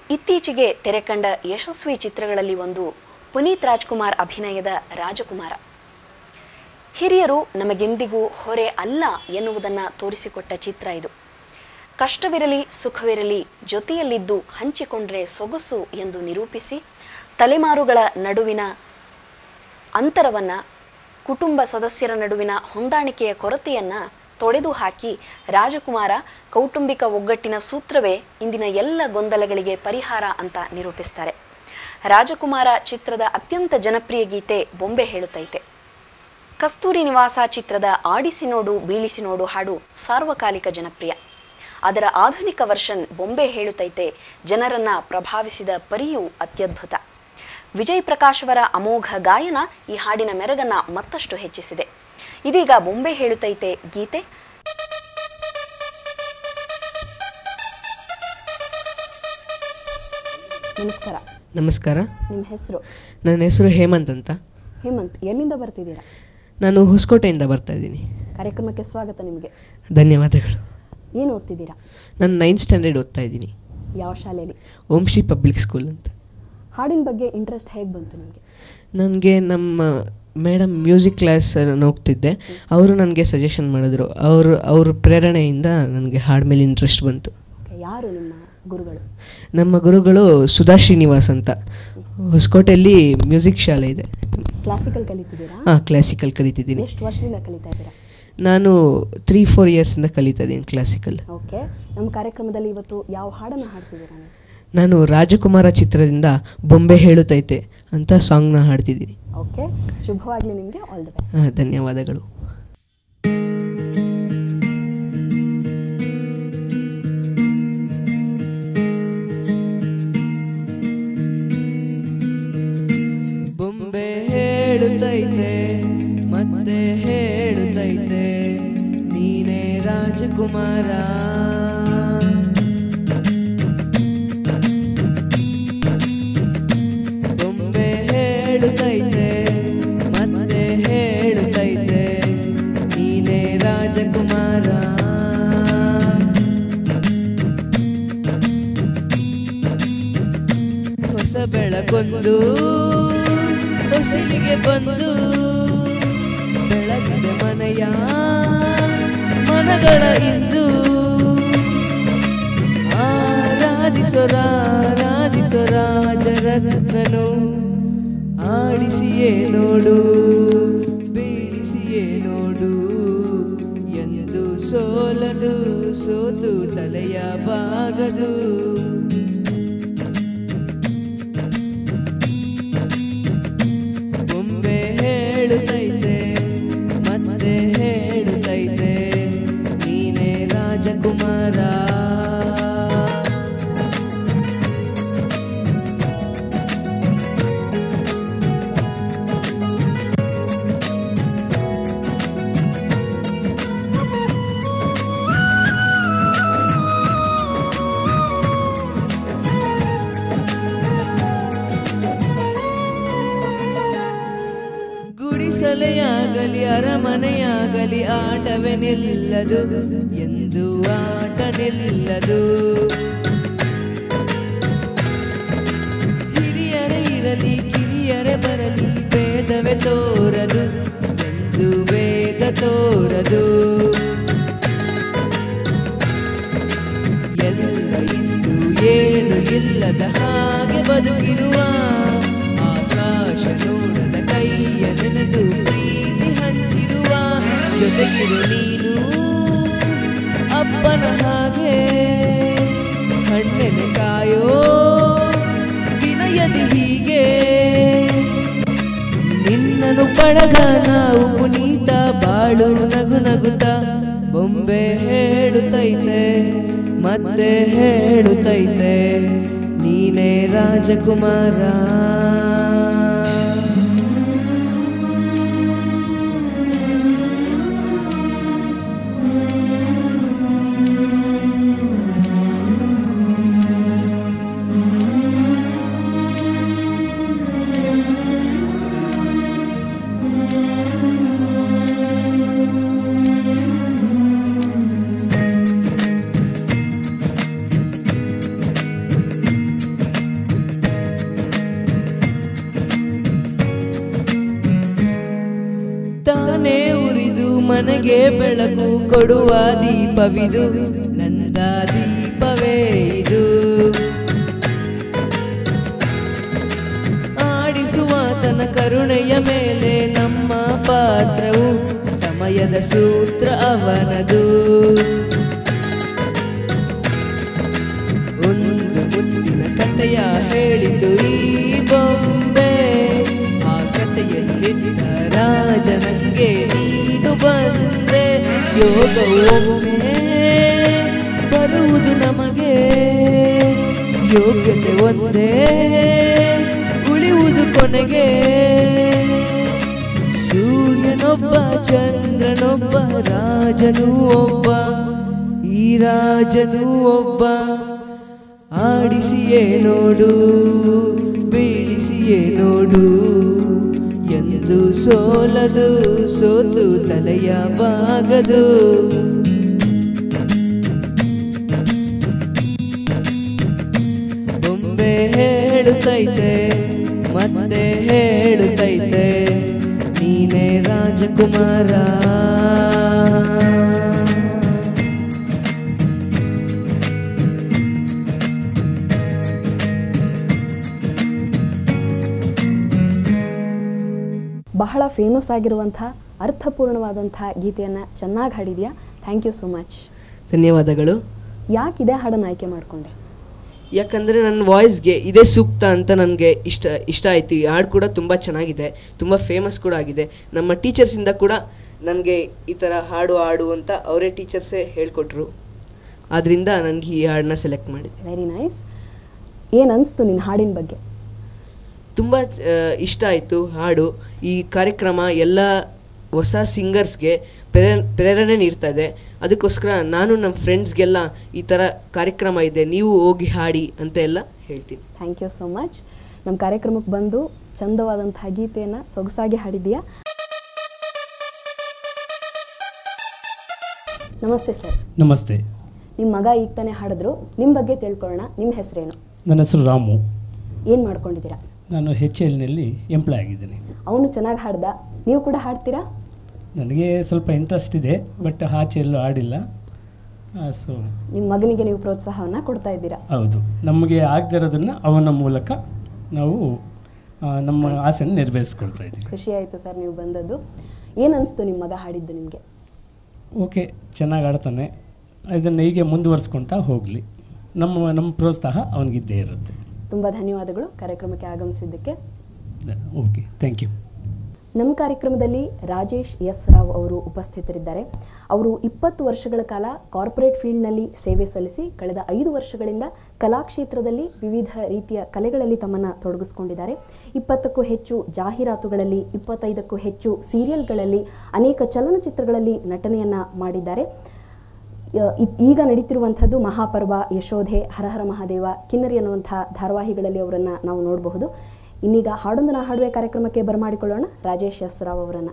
ಇತ್ತೀಚೆಗೆ ತೆರೆಕಂಡ ಯಶಸ್ವಿ ಚಿತ್ರಗಳಲ್ಲಿ ಒಂದು ಪುನೀತ್ ರಾಜ್ಕುಮಾರ್ ಅಭಿನಯದ ರಾಜಕುಮಾರ ಹಿರಿಯರು ನಮಗೆಂದಿಗೂ ಹೊರೆ ಅಲ್ಲ ಎನ್ನುವುದನ್ನು ತೋರಿಸಿಕೊಟ್ಟ ಚಿತ್ರ ಇದು ಕಷ್ಟವಿರಲಿ ಸುಖವಿರಲಿ ಜೊತೆಯಲ್ಲಿದ್ದು ಹಂಚಿಕೊಂಡ್ರೆ ಸೊಗಸು ಎಂದು ನಿರೂಪಿಸಿ ತಲೆಮಾರುಗಳ ನಡುವಿನ ಅಂತರವನ್ನ ಕುಟುಂಬ ಸದಸ್ಯರ ನಡುವಿನ ಹೊಂದಾಣಿಕೆಯ ಕೊರತೆಯನ್ನ ತೊಡೆದು ಹಾಕಿ ರಾಜಕುಮಾರ ಕೌಟುಂಬಿಕ ಒಗ್ಗಟ್ಟಿನ ಸೂತ್ರವೇ ಇಂದಿನ ಎಲ್ಲ ಗೊಂದಲಗಳಿಗೆ ಪರಿಹಾರ ಅಂತ ನಿರೂಪಿಸ್ತಾರೆ ರಾಜಕುಮಾರ ಚಿತ್ರದ ಅತ್ಯಂತ ಜನಪ್ರಿಯ ಗೀತೆ ಬೊಂಬೆ ಹೇಳುತ್ತೈತೆ ಕಸ್ತೂರಿ ನಿವಾಸ ಚಿತ್ರದ ಆಡಿಸಿ ನೋಡು ಬೀಳಿಸಿ ನೋಡು ಹಾಡು ಸಾರ್ವಕಾಲಿಕ ಜನಪ್ರಿಯ ಅದರ ಆಧುನಿಕ ವರ್ಷನ್ ಬೊಂಬೆ ಹೇಳುತ್ತೈತೆ ಜನರನ್ನ ಪ್ರಭಾವಿಸಿದ ಪರಿಯೂ ಅತ್ಯದ್ಭುತ ವಿಜಯ್ ಪ್ರಕಾಶ್ ಅವರ ಅಮೋಘ ಗಾಯನ ಈ ಹಾಡಿನ ಮೆರಗನ್ನ ಮತ್ತಷ್ಟು ಹೆಚ್ಚಿಸಿದೆ ಇದೀಗ ಬೊಂಬೆ ಹೇಳುತ್ತೈತೆ ಗೀತೆ ನಮಸ್ಕಾರ ನಮಸ್ಕಾರ ನಿಮ್ಮ ಹೆಸರು ನನ್ನ ಹೆಸರು ಹೇಮಂತ್ ಅಂತ ಹೇಮಂತ್ ಎಲ್ಲಿಂದ ಬರ್ತಿದ್ದೀರಾ ನಾನು ಹೊಸಕೋಟೆಯಿಂದ ಬರ್ತಾ ಇದ್ದೀನಿ ಕಾರ್ಯಕ್ರಮಕ್ಕೆ ಸ್ವಾಗತ ನಿಮಗೆ ಧನ್ಯವಾದಗಳು ಏನು ಓದ್ತಿದ್ದೀರಾ ನಾನು ನೈನ್ತ್ ಸ್ಟ್ಯಾಂಡರ್ಡ್ ಓದ್ತಾ ಇದ್ದೀನಿ ಯಾವ ಶಾಲೆಯಲ್ಲಿ ಓಂ ಶ್ರೀ ಪಬ್ಲಿಕ್ ಸ್ಕೂಲ್ ಅಂತ ಹಾಡಿನ ಬಗ್ಗೆ ಇಂಟ್ರೆಸ್ಟ್ ಹೇಗೆ ಬಂತು ನಿಮಗೆ ನನಗೆ ನಮ್ಮ ಮೇಡಮ್ ಮ್ಯೂಸಿಕ್ ಕ್ಲಾಸ್ ನಾನು ಹೋಗ್ತಿದ್ದೆ ಅವರು ನನಗೆ ಸಜೆಷನ್ ಮಾಡಿದ್ರು ಅವರು ಅವ್ರ ಪ್ರೇರಣೆಯಿಂದ ನನಗೆ ಹಾಡು ಮೇಲೆ ಇಂಟ್ರೆಸ್ಟ್ ಬಂತು ಯಾರು ನಿಮ್ಮ ಗುರುಗಳು ನಮ್ಮ ಗುರುಗಳು ಸುಧಾ ಶ್ರೀನಿವಾಸ್ ಅಂತ ಹೊಸಕೋಟೆಯಲ್ಲಿ ಮ್ಯೂಸಿಕ್ ಶಾಲೆ ಇದೆ ಕ್ಲಾಸಿಕಲ್ ಕಲಿತಿದ್ದೀರಾ ಹಾಂ ಕ್ಲಾಸಿಕಲ್ ಕಲಿತಿದ್ದೀನಿ ಎಷ್ಟು ವರ್ಷದಿಂದ ಕಲಿತಾ ಇದ್ದೀರಾ ನಾನು ತ್ರೀ ಫೋರ್ ಇಯರ್ಸಿಂದ ಕಲಿತಾ ಇದ್ದೀನಿ ಕ್ಲಾಸಿಕಲ್ ಓಕೆ ನಮ್ಮ ಕಾರ್ಯಕ್ರಮದಲ್ಲಿ ಇವತ್ತು ಯಾವ ಹಾಡನ್ನು ಹಾಡ್ತಿದ್ದೀರಾ ನೀವು ನಾನು ರಾಜಕುಮಾರ ಚಿತ್ರದಿಂದ ಬೊಂಬೆ ಹೇಳುತ್ತೈತೆ ಅಂತ ಸಾಂಗ್ನ ಹಾಡ್ತಿದ್ದೀನಿ ಓಕೆ ಶುಭವಾಗಲಿ ನಿಮಗೆ ಆಲ್ ದಿ ಬೆಸ್ಟ್ ಆ, ಧನ್ಯವಾದಗಳು ಬೊಂಬೆ ಹೇಳುತ್ತೈತೆ ಮತ್ತೆ ಹೇಳುತ್ತೈತೆ ನೀನೇ ರಾಜಕುಮಾರ ಬೊಂಬೆ ಹೇಳುತ್ತೈತೆ ಮತ್ತೆ ಹೇಳುತ್ತೈತೆ ನೀನೇ ರಾಜಕುಮಾರ ಹೊಸ ಬೆಳಕೊಂದು ಹೊಸಿಲಿಗೆ ಬಂದು ಬೆಳಗಿದೆ ಮನೆಯ ಮನಗಳ ಇಂದು ಆರಾಧಿಸೊರಾರಾಧಿಸೊರಾಜರತ್ನನು ಆಡಿಸಿಯೇ ನೋಡು ಬೀಳಿಸಿಯೇ ನೋಡು ಎಂದು ಸೋಲದು ಸೋತು ತಲೆಯ ಬಾಗದು ಬೊಂಬೆ ಹೇಳುತ್ತೈತೆ ಮತ್ತೆ ಹೇಳುತ್ತೈತೆ ನೀನೇ ರಾಜಕುಮಾರ ಗುಡಿಸಲೆಯಾಗಲಿ ಅರಮನೆಯಾಗಲಿ ಆಟವೇ ನಿಲ್ಲದು ಎಂದು ಆಟ ನಿಲ್ಲದು ಹಿರಿಯರೇ ಇರಲಿ ಕಿರಿಯರೇ ಬರಲಿ ಭೇದವೇ ತೋರದು ಎಂದು ವೇದ ತೋರದು ಎಲ್ಲ ಇಂದು ಏನು ಇಲ್ಲದ ಹಾಗೆ ಬದುಕಿರುವ ಆಕಾಶ ನೋಡದ ಕೈಯ ನೆನೆದು ಪ್ರೀತಿ ಹಂಚಿರುವ ಜೊತೆಗಿರು ನೀನು ಅಪ್ಪನ ಹಾಗೆ ಕಣ್ಣೆಲೆ ಕಾಯೋ ವಿನಯದಿ ಹೀಗೆ ನಿನ್ನನ್ನು ಪಡೆದ ನಾವು ಪುನೀತ ಬಾಳು ನಗು ನಗುತ್ತ ಬೊಂಬೆ ಹೇಳುತ್ತೈತೆ ಮತ್ತೆ ಹೇಳುತ್ತೈತೆ ನೀನೇ ರಾಜಕುಮಾರ ಮನೆಗೆ ಬೆಳಕು ಕೊಡುವ ದೀಪವಿದು ನಂದ ದೀಪವೇ ಇದು ಆಡಿಸುವ ತನ್ನ ಕರುಣೆಯ ಮೇಲೆ ನಮ್ಮ ಪಾತ್ರವು ಸಮಯದ ಸೂತ್ರ ಅವನದು ಒಂದು ಮುತ್ತಿನ ಕಥೆಯ ಹೇಳಿತು ಈ ಬೊಂಬೆ ಆ ಕಥೆಯಲ್ಲಿದ್ದ ರಾಜ ನಂಗೆ ನೀನು ಬಂದೆ ಯೋಗವೊಮ್ಮೆ ಬರುವುದು ನಮಗೆ ಯೋಗ್ಯತೆ ಒಂದೇ ಉಳಿಯುವುದು ಕೊನೆಗೆ ಸೂರ್ಯನೊಬ್ಬ ಚಂದ್ರನೊಬ್ಬ ರಾಜನು ಒಬ್ಬ ಈ ರಾಜನು ಒಬ್ಬ ಆಡಿಸಿಯೇ ನೋಡು ಬೀಳಿಸಿಯೇ ನೋಡು ಎಂದು ಸೋಲದು ಸೋತು ತಲೆಯ ಬಾಗದು ಬೊಂಬೆ ಹೇಳುತ್ತೈತೆ ಮತ್ತೆ ಹೇಳುತ್ತೈತೆ ನೀನೇ ರಾಜಕುಮಾರ ಬಹಳ ಫೇಮಸ್ ಆಗಿರುವಂಥ ಅರ್ಥಪೂರ್ಣವಾದಂಥ ಗೀತೆಯನ್ನು ಚೆನ್ನಾಗಿ ಹಾಡಿದ್ಯಾ ಥ್ಯಾಂಕ್ ಯು ಸೋ ಮಚ್ ಧನ್ಯವಾದಗಳು ಯಾಕೆ ಇದೇ ಹಾಡನ್ನು ಆಯ್ಕೆ ಮಾಡಿಕೊಂಡೆ ಯಾಕಂದರೆ ನನ್ನ ವಾಯ್ಸ್ಗೆ ಇದೇ ಸೂಕ್ತ ಅಂತ ನನಗೆ ಇಷ್ಟ ಇಷ್ಟ ಆಯಿತು ಈ ಹಾಡು ಕೂಡ ತುಂಬ ಚೆನ್ನಾಗಿದೆ ತುಂಬ ಫೇಮಸ್ ಕೂಡ ಆಗಿದೆ ನಮ್ಮ ಟೀಚರ್ಸಿಂದ ಕೂಡ ನನಗೆ ಈ ಥರ ಹಾಡು ಹಾಡು ಅಂತ ಅವರೇ ಟೀಚರ್ಸೇ ಹೇಳ್ಕೊಟ್ರು ಆದ್ದರಿಂದ ನನಗೆ ಈ ಹಾಡನ್ನ ಸೆಲೆಕ್ಟ್ ಮಾಡಿದೆ ವೆರಿ ನೈಸ್ ಏನು ಅನಿಸ್ತು ನಿನ್ನ ಹಾಡಿನ ಬಗ್ಗೆ ತುಂಬ ಇಷ್ಟ ಆಯಿತು ಹಾಡು ಈ ಕಾರ್ಯಕ್ರಮ ಎಲ್ಲ ಹೊಸ ಸಿಂಗರ್ಸ್ಗೆ ಪ್ರೇರ ಪ್ರೇರಣೆ ನೀಡ್ತಾ ಇದೆ ಅದಕ್ಕೋಸ್ಕರ ನಾನು ನಮ್ಮ ಫ್ರೆಂಡ್ಸ್ಗೆಲ್ಲ ಈ ಥರ ಕಾರ್ಯಕ್ರಮ ಇದೆ ನೀವು ಹೋಗಿ ಹಾಡಿ ಅಂತ ಎಲ್ಲ ಹೇಳ್ತೀನಿ ಥ್ಯಾಂಕ್ ಯು ಸೋ ಮಚ್ ನಮ್ಮ ಕಾರ್ಯಕ್ರಮಕ್ಕೆ ಬಂದು ಚಂದವಾದಂಥ ಗೀತೆಯನ್ನು ಸೊಗಸಾಗಿ ಹಾಡಿದ್ದೀಯಾ ನಮಸ್ತೆ ಸರ್ ನಮಸ್ತೆ ನಿಮ್ಮ ಮಗ ಈಗ ತಾನೇ ಹಾಡಿದ್ರು ನಿಮ್ಮ ಬಗ್ಗೆ ತಿಳ್ಕೊಳ್ಳೋಣ ನಿಮ್ಮ ಹೆಸರೇನು ನನ್ನ ಹೆಸರು ರಾಮು ಏನು ಮಾಡ್ಕೊಂಡಿದ್ದೀರಾ ನಾನು ಹೆಚ್ ಎಲ್ನಲ್ಲಿ ಎಂಪ್ಲಾಯ್ ಆಗಿದ್ದೀನಿ ಅವನು ಚೆನ್ನಾಗಿ ಹಾಡ್ದ ನೀವು ಕೂಡ ಹಾಡ್ತೀರಾ ನನಗೆ ಸ್ವಲ್ಪ ಇಂಟ್ರೆಸ್ಟ್ ಇದೆ ಬಟ್ ಆಚೆ ಎಲ್ಲೂ ಆಡಿಲ್ಲ ಸೊ ನಿಮ್ಮ ಮಗನಿಗೆ ನೀವು ಪ್ರೋತ್ಸಾಹವನ್ನು ಕೊಡ್ತಾ ಇದ್ದೀರಾ ಹೌದು ನಮಗೆ ಆಗದಿರೋದನ್ನು ಅವನ ಮೂಲಕ ನಾವು ಆ, ನಮ್ಮ ಆಸೆಯನ್ನು ನೆರವೇರಿಸ್ಕೊಳ್ತಾ ಇದ್ದೀವಿ ಖುಷಿ ಆಯಿತು ಸರ್ ನೀವು ಬಂದದ್ದು ಏನು ಅನಿಸ್ತು ನಿಮ್ಮ ಮಗ ಹಾಡಿದ್ದು ನಿಮಗೆ ಓಕೆ ಚೆನ್ನಾಗಿ ಆಡ್ತಾನೆ ಇದನ್ನು ಹೀಗೆ ಮುಂದುವರಿಸ್ಕೊಳ್ತಾ ಹೋಗಲಿ ನಮ್ಮ ನಮ್ಮ ಪ್ರೋತ್ಸಾಹ ಅವನಿಗಿದ್ದೇ ಇರುತ್ತೆ ತುಂಬ ಧನ್ಯವಾದಗಳು ಕಾರ್ಯಕ್ರಮಕ್ಕೆ ಆಗಮಿಸಿದ್ದಕ್ಕೆ ಓಕೆ ಥ್ಯಾಂಕ್ ಯು ನಮ್ಮ ಕಾರ್ಯಕ್ರಮದಲ್ಲಿ ರಾಜೇಶ್ ಎಸ್ ರಾವ್ ಅವರು ಉಪಸ್ಥಿತರಿದ್ದಾರೆ ಅವರು ಇಪ್ಪತ್ತು ವರ್ಷಗಳ ಕಾಲ ಕಾರ್ಪೊರೇಟ್ ಫೀಲ್ಡ್ನಲ್ಲಿ ಸೇವೆ ಸಲ್ಲಿಸಿ ಕಳೆದ ಐದು ವರ್ಷಗಳಿಂದ ಕಲಾಕ್ಷೇತ್ರದಲ್ಲಿ ವಿವಿಧ ರೀತಿಯ ಕಲೆಗಳಲ್ಲಿ ತಮ್ಮನ್ನು ತೊಡಗಿಸಿಕೊಂಡಿದ್ದಾರೆ ಇಪ್ಪತ್ತಕ್ಕೂ ಹೆಚ್ಚು ಜಾಹೀರಾತುಗಳಲ್ಲಿ ಇಪ್ಪತ್ತೈದಕ್ಕೂ ಹೆಚ್ಚು ಸೀರಿಯಲ್ಗಳಲ್ಲಿ ಅನೇಕ ಚಲನಚಿತ್ರಗಳಲ್ಲಿ ನಟನೆಯನ್ನು ಮಾಡಿದ್ದಾರೆ ಯ- ಇ- ಈಗ ನಡೀತಿರುವಂಥದ್ದು ಮಹಾಪರ್ವ ಯಶೋಧೆ ಹರಹರ ಮಹಾದೇವ ಕಿನ್ನರಿ ಅನ್ನುವಂಥ ಧಾರಾವಾಹಿಗಳಲ್ಲಿ ಅವರನ್ನು ನಾವು ನೋಡಬಹುದು ಇನ್ನೀಗ ಹಾಡೊಂದು ನಾ ಹಾಡುವೆ ಕಾರ್ಯಕ್ರಮಕ್ಕೆ ಬರಮಾಡಿಕೊಳ್ಳೋಣ ರಾಜೇಶ್ ಎಸ್ ರಾವ್ ಅವರನ್ನು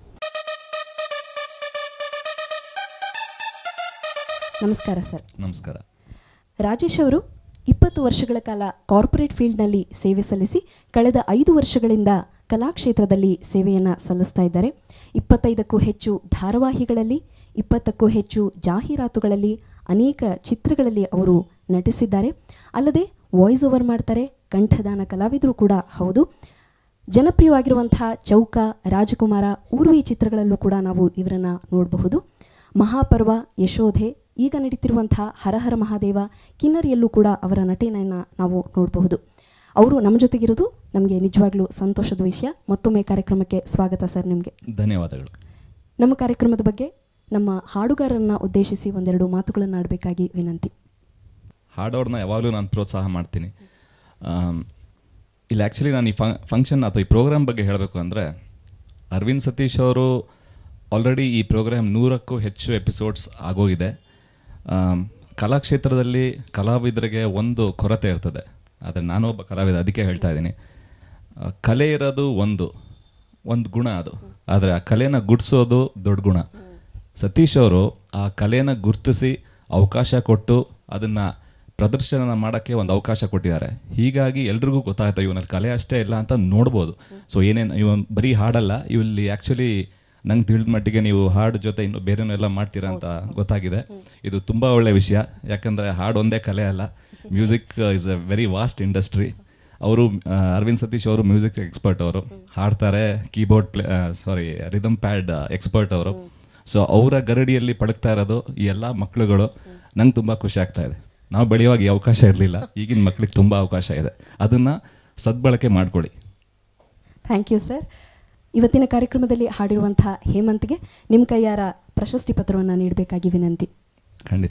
ನಮಸ್ಕಾರ ಸರ್ ನಮಸ್ಕಾರ ರಾಜೇಶ್ ಅವರು ಇಪ್ಪತ್ತು ವರ್ಷಗಳ ಕಾಲ ಕಾರ್ಪೊರೇಟ್ ಫೀಲ್ಡ್ನಲ್ಲಿ ಸೇವೆ ಸಲ್ಲಿಸಿ ಕಳೆದ ಐದು ವರ್ಷಗಳಿಂದ ಕಲಾಕ್ಷೇತ್ರದಲ್ಲಿ ಸೇವೆಯನ್ನು ಸಲ್ಲಿಸ್ತಾ ಇದ್ದಾರೆ ಇಪ್ಪತ್ತೈದಕ್ಕೂ ಹೆಚ್ಚು ಧಾರಾವಾಹಿಗಳಲ್ಲಿ ಇಪ್ಪತ್ತಕ್ಕೂ ಹೆಚ್ಚು ಜಾಹೀರಾತುಗಳಲ್ಲಿ ಅನೇಕ ಚಿತ್ರಗಳಲ್ಲಿ ಅವರು ನಟಿಸಿದ್ದಾರೆ ಅಲ್ಲದೆ ವಾಯ್ಸ್ ಓವರ್ ಮಾಡ್ತಾರೆ ಕಂಠದಾನ ಕಲಾವಿದರು ಕೂಡ ಹೌದು ಜನಪ್ರಿಯವಾಗಿರುವಂತಹ ಚೌಕ ರಾಜಕುಮಾರ ಊರ್ವಿ ಚಿತ್ರಗಳಲ್ಲೂ ಕೂಡ ನಾವು ಇವರನ್ನು ನೋಡಬಹುದು ಮಹಾಪರ್ವ ಯಶೋಧೆ ಈಗ ನಡೀತಿರುವಂತಹ ಹರಹರ ಮಹಾದೇವ ಕಿನ್ನರಿಯಲ್ಲೂ ಕೂಡ ಅವರ ನಟನೆಯನ್ನು ನಾವು ನೋಡಬಹುದು ಅವರು ನಮ್ಮ ಜೊತೆಗಿರೋದು ನಮಗೆ ನಿಜವಾಗ್ಲೂ ಸಂತೋಷದ ವಿಷಯ ಮತ್ತೊಮ್ಮೆ ಕಾರ್ಯಕ್ರಮಕ್ಕೆ ಸ್ವಾಗತ ಸರ್ ನಿಮಗೆ ಧನ್ಯವಾದಗಳು ನಮ್ಮ ಕಾರ್ಯಕ್ರಮದ ಬಗ್ಗೆ ನಮ್ಮ ಹಾಡುಗಾರರನ್ನ ಉದ್ದೇಶಿಸಿ ಒಂದೆರಡು ಮಾತುಗಳನ್ನು ಆಡಬೇಕಾಗಿ ವಿನಂತಿ ಹಾಡೋರ್ನ ಯಾವಾಗಲೂ ನಾನು ಪ್ರೋತ್ಸಾಹ ಮಾಡ್ತೀನಿ ಆಮ್, ಇಲ್ಲಿ ಆ್ಯಕ್ಚುಲಿ ನಾನು ಈ ಫಂಕ್ಷನ್ ಅಥವಾ ಈ ಪ್ರೋಗ್ರಾಮ್ ಬಗ್ಗೆ ಹೇಳಬೇಕು ಅಂದರೆ ಅರವಿಂದ್ ಸತೀಶ್ ಅವರು ಆಲ್ರೆಡಿ ಈ ಪ್ರೋಗ್ರಾಮ್ ನೂರಕ್ಕೂ ಹೆಚ್ಚು ಎಪಿಸೋಡ್ಸ್ ಆಗೋಗಿದೆ ಆಮ್, ಕಲಾಕ್ಷೇತ್ರದಲ್ಲಿ ಕಲಾವಿದರಿಗೆ ಒಂದು ಕೊರತೆ ಇರ್ತದೆ ಆದರೆ ನಾನು ಒಬ್ಬ ಕಲಾವಿದ ಅದಕ್ಕೆ ಹೇಳ್ತಾ ಇದ್ದೀನಿ ಆ, ಕಲೆ ಇರೋದು ಒಂದು ಒಂದು ಗುಣ ಅದು ಆದರೆ ಆ ಕಲೆನ ಗುಡ್ಸೋದು ದೊಡ್ಡ ಗುಣ ಸತೀಶ್ ಅವರು ಆ ಕಲೆನ ಗುರ್ತಿಸಿ ಅವಕಾಶ ಕೊಟ್ಟು ಅದನ್ನು ಪ್ರದರ್ಶನ ಮಾಡೋಕ್ಕೆ ಒಂದು ಅವಕಾಶ ಕೊಟ್ಟಿದ್ದಾರೆ ಹೀಗಾಗಿ ಎಲ್ರಿಗೂ ಗೊತ್ತಾಯ್ತು ಇವನಲ್ಲಿ ಕಲೆ ಅಷ್ಟೇ ಇಲ್ಲ ಅಂತ ನೋಡ್ಬೋದು ಸೊ ಏನೇನು ಇವನ್ ಬರೀ ಹಾಡಲ್ಲ ಇಲ್ಲಿ ಆ್ಯಕ್ಚುಲಿ ನಂಗೆ ತಿಳಿದ ಮಟ್ಟಿಗೆ ನೀವು ಹಾಡು ಜೊತೆ ಇನ್ನು ಬೇರೆನೂ ಎಲ್ಲ ಮಾಡ್ತೀರಾ ಅಂತ ಗೊತ್ತಾಗಿದೆ ಇದು ತುಂಬ ಒಳ್ಳೆ ವಿಷಯ ಯಾಕಂದರೆ ಹಾಡು ಒಂದೇ ಕಲೆ ಅಲ್ಲ music is a very vast industry ಅವರು ಅರವಿಂದ್ ಸತೀಶ್ ಅವರು ಮ್ಯೂಸಿಕ್ ಎಕ್ಸ್ಪರ್ಟ್ ಅವರು ಹಾಡ್ತಾರೆ keyboard play sorry rhythm pad expert ಅವರು ಸೊ ಅವರ ಗರಡಿಯಲ್ಲಿ ಪಳಗ್ತಾ ಇರೋದು ಈ ಎಲ್ಲ ಮಕ್ಕಳುಗಳು ನಂಗೆ ತುಂಬ ಖುಷಿ ಆಗ್ತಾ ಇದೆ ನಾವು ಬೆಳೆಯುವಾಗ ಈ ಅವಕಾಶ ಇರಲಿಲ್ಲ ಈಗಿನ ಮಕ್ಳಿಗೆ ತುಂಬ ಅವಕಾಶ ಇದೆ ಅದನ್ನು ಸದ್ಬಳಕೆ ಮಾಡ್ಕೊಳ್ಳಿ ಥ್ಯಾಂಕ್ ಯು ಸರ್ ಇವತ್ತಿನ ಕಾರ್ಯಕ್ರಮದಲ್ಲಿ ಹಾಡಿರುವಂತಹ ಹೇಮಂತ್ಗೆ ನಿಮ್ಮ ಕೈಯಾರ ಪ್ರಶಸ್ತಿ ಪತ್ರವನ್ನು ನೀಡಬೇಕಾಗಿ ವಿನಂತಿ ಖಂಡಿತ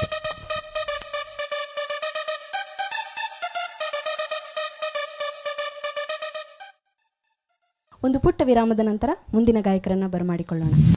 ಒಂದು ಪುಟ್ಟ ವಿರಾಮದ ನಂತರ ಮುಂದಿನ ಗಾಯಕರನ್ನು ಬರಮಾಡಿಕೊಳ್ಳೋಣ